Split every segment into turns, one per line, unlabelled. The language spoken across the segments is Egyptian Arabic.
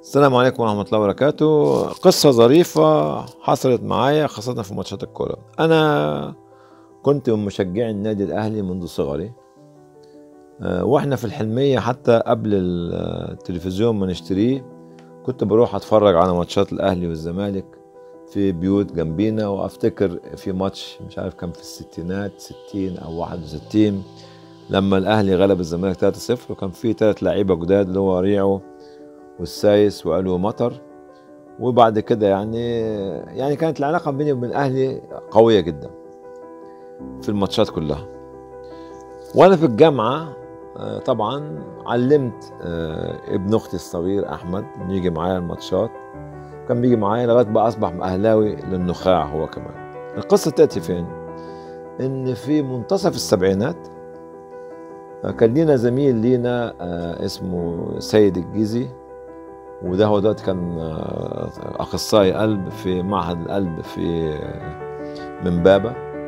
السلام عليكم ورحمة الله وبركاته قصة ظريفة حصلت معايا خاصة في ماتشات الكورة أنا كنت من مشجعي النادي الأهلي منذ صغري آه، وإحنا في الحلمية حتى قبل التلفزيون ما نشتريه كنت بروح أتفرج على ماتشات الأهلي والزمالك في بيوت جنبينا وأفتكر في ماتش مش عارف كان في الستينات 60 أو 61 لما الأهلي غلب الزمالك 3-0 وكان في ثلاث لعيبة جداد اللي هو ريعو والسايس وقالوا مطر وبعد كده يعني يعني كانت العلاقه بيني وبين اهلي قويه جدا في الماتشات كلها وانا في الجامعه آه، طبعا علمت آه، ابن اختي الصغير احمد انه يجي معايا الماتشات كان بيجي معايا لغايه بقى اصبح اهلاوي للنخاع هو كمان القصه تاتي فين ان في منتصف السبعينات آه، كان لينا زميل لينا اسمه سيد الجيزي وده هو دلوقتي كان آه، اخصائي قلب في معهد القلب في من بابا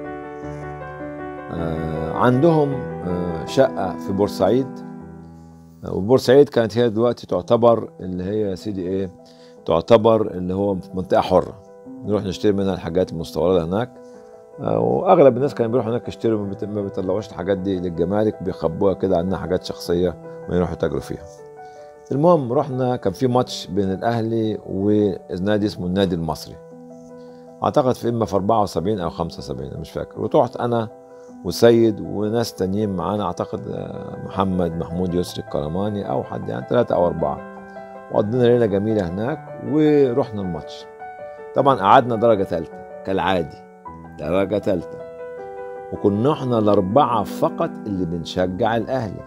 آه، عندهم آه، شقه في بورسعيد وبورسعيد كانت هي دلوقتي تعتبر اللي هي يا سيدي ايه تعتبر اللي هو منطقه حره نروح نشتري منها الحاجات المستورده هناك واغلب الناس كانوا بيروحوا هناك يشتروا ما بيطلعوش الحاجات دي للجمارك بيخبوها كده عنها حاجات شخصيه ما يروحوا يتاجروا فيها المهم رحنا كان في ماتش بين الاهلي ونادي اسمه النادي المصري اعتقد في اما في 74 او 75 مش فاكر ورحت انا وسيد وناس تانيين معانا اعتقد محمد محمود يسري الكرماني او حد يعني ثلاثة او اربعة وقضينا ليلة جميلة هناك ورحنا الماتش طبعا قعدنا درجة ثالثة كالعادي درجة ثالثة وكنا احنا الأربعة فقط اللي بنشجع الأهلي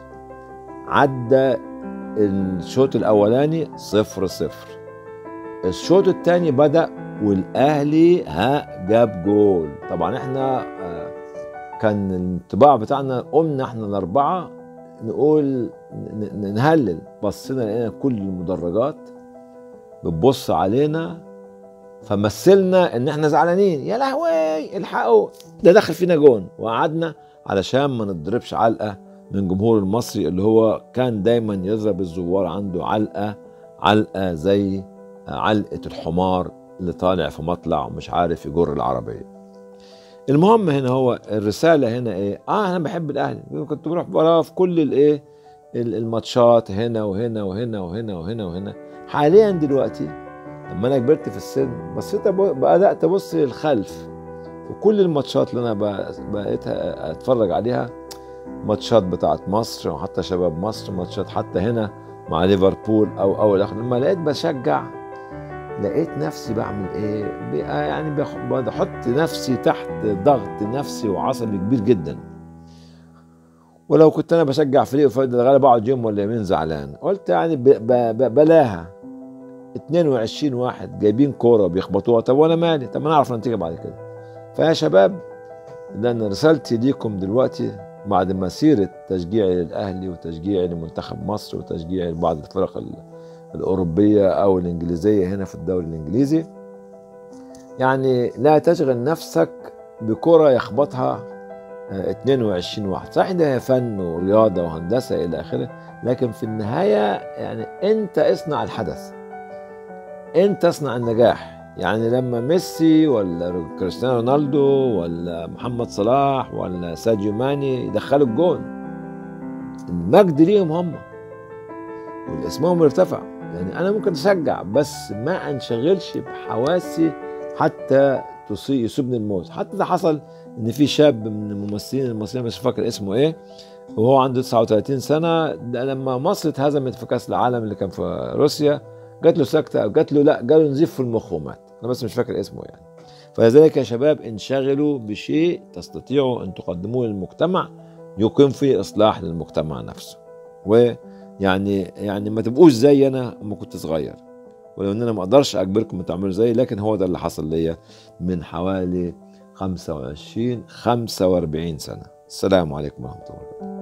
عدى الشوط الاولاني صفر صفر الشوط الثاني بدا والاهلي ها جاب جول طبعا احنا آه، كان الانطباع بتاعنا قمنا احنا الاربعه نقول نهلل بصينا لقينا كل المدرجات بتبص علينا فمثلنا ان احنا زعلانين يا لهوي الحقوا ده دخل فينا جون وقعدنا علشان ما نضربش علقه من جمهور المصري اللي هو كان دايما يضرب الزوار عنده علقه علقه زي علقه الحمار اللي طالع في مطلع ومش عارف يجر العربيه. المهم هنا هو الرساله هنا ايه؟ اه انا بحب الاهلي كنت بروح وراه في كل الايه الماتشات هنا وهنا وهنا وهنا وهنا وهنا حاليا دلوقتي لما انا كبرت في السن بصيت بدات ابص للخلف وكل الماتشات اللي انا بقيت اتفرج عليها ماتشات بتاعت مصر وحتى شباب مصر ماتشات حتى هنا مع ليفربول او او الاخر لما لقيت بشجع لقيت نفسي بعمل ايه يعني بحط نفسي تحت ضغط نفسي وعصبي كبير جدا ولو كنت انا بشجع فريق وفايد الغالب اقعد يوم ولا يومين زعلان قلت يعني بلاها 22 واحد جايبين كوره بيخبطوها طب وانا مالي طب انا اعرف النتيجه بعد كده فيا شباب لان رسالتي ليكم دلوقتي بعد مسيرة تشجيعي للأهلي وتشجيعي لمنتخب مصر وتشجيعي لبعض الفرق الأوروبية أو الإنجليزية هنا في الدوري الإنجليزي يعني لا تشغل نفسك بكرة يخبطها 22 آه، واحد صحيح ده فن ورياضة وهندسة إلى آخره لكن في النهاية يعني أنت اصنع الحدث أنت اصنع النجاح يعني لما ميسي ولا كريستيانو رونالدو ولا محمد صلاح ولا ساديو ماني يدخلوا الجون المجد ليهم هم والاسمهم ارتفع يعني انا ممكن اشجع بس ما انشغلش بحواسي حتى يصيبني الموت حتى ده حصل ان في شاب من الممثلين المصريين مش فاكر اسمه ايه وهو عنده 39 سنه لما مصر اتهزمت في كاس العالم اللي كان في روسيا جات له سكته او جات له لا جاله نزيف في المخ ومات انا بس مش فاكر اسمه يعني فلذلك يا شباب انشغلوا بشيء تستطيعوا ان تقدموه للمجتمع يقيم فيه اصلاح للمجتمع نفسه ويعني يعني ما تبقوش زي انا لما كنت صغير ولو ان انا ما اقدرش اجبركم تعملوا زي لكن هو ده اللي حصل ليا من حوالي 25 45 سنه السلام عليكم ورحمه الله وبركاته